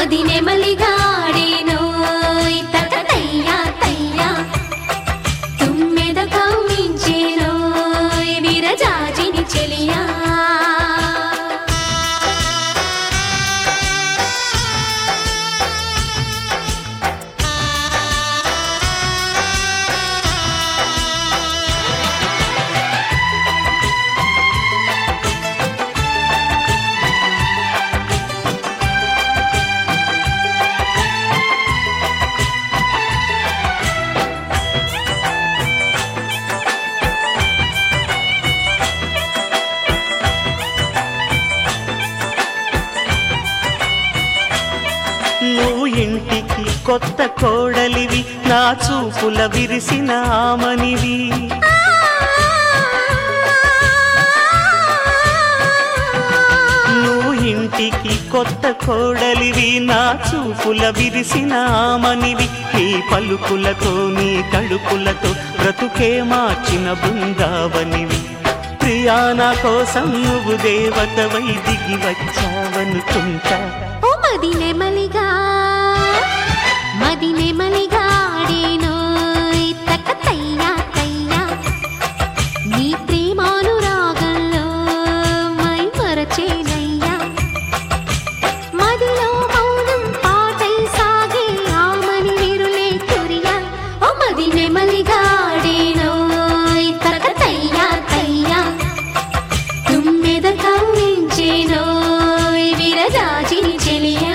మది నెమలిగాడేనో తక తయ్యా తయ్యా తుమ్మెద కవ్వించేనో విరజాజిని చెలియా నువ్వు ఇంటికి కొత్త కోడలివి నా చూపుల విరిసిన ఆమనివి నువ్వు ఇంటికి కొత్త కోడలివి నా చూపుల విరిసిన ఆమనివి నీ పలుకులతో నీ తడుపులతో బ్రతుకే మార్చిన బృందావనివి ప్రియాన కోసం నువ్వు దేవతవై దిగి వచ్చావనుకుంటా ఓ మది నెమలిగా మది నెమలిగాడేనో తక తయ్యా తయ్యా నీ ప్రేమానురాగంలో మై మరచేనయ్యా మదిలో మౌనం పాటై సాగే ఆమని విరులే కురియా ఓ మది నెమలిగాడేనో తక తయ్యా తయ్యా తుమ్మెద కవ్వించేనో విరజాజిని చెలియా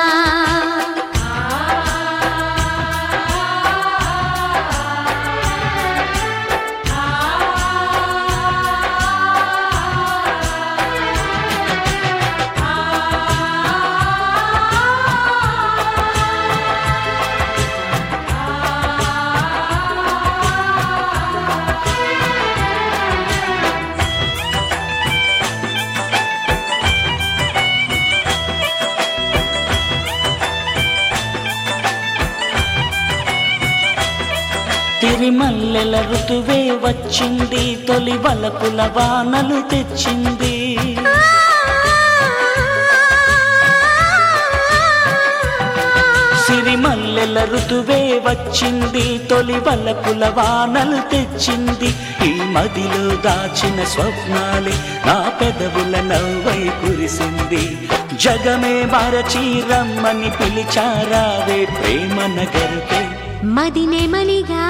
తిరిమల్లెల ఋతువే వచ్చింది తొలి వలపుల వానలు తెచ్చింది సిరిమల్లెల ఋతువే వచ్చింది తొలి వలపుల వానలు తెచ్చింది ఈ మదిలో దాచిన స్వప్నాలే నా పెదవుల నవ్వై కురిసింది జగమే మరచి రమ్మని పిలిచారావే ప్రేమ నగరుకే మది నెమలిగా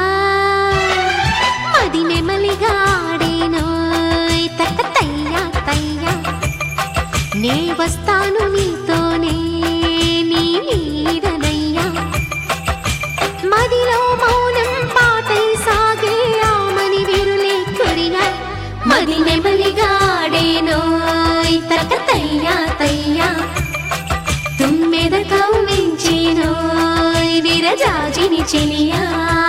మది నెమలిగాడేనో తక తయ్యా తయ్యా నే వస్తాను నీతోనే నీ నీడనయ్యా మదిలో మౌనం పాటై సాగే ఆమని విరులే కురియా మది నెమలిగాడేనో తక తయ్యా తయ్యా తుమ్మెద కవ్వించేనో విరజాజిని చెలియా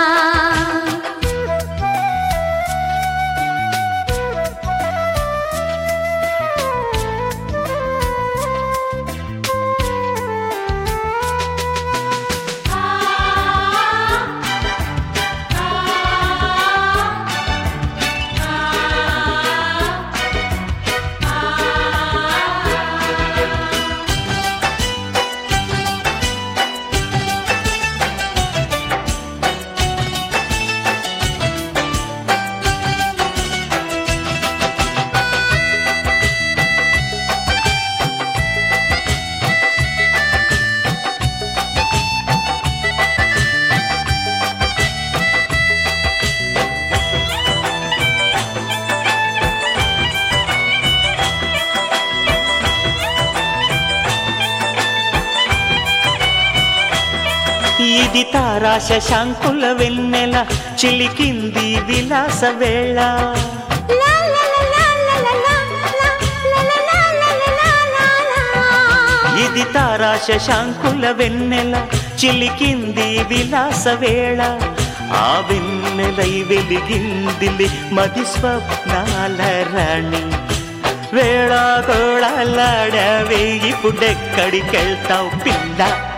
ఇది తారా శశాంకుల వెన్నెల చిలికింది విలాస వేళ ఇది తారా శశాంకుల వెన్నెల చిలికింది విలాస వేళ ఆ వెన్నెలై వెలిగిందిలి మది స్వప్నాల రాణి వేళ కోళలాడవే ఇప్పుడెక్కడికెళ్తావు పిల్ల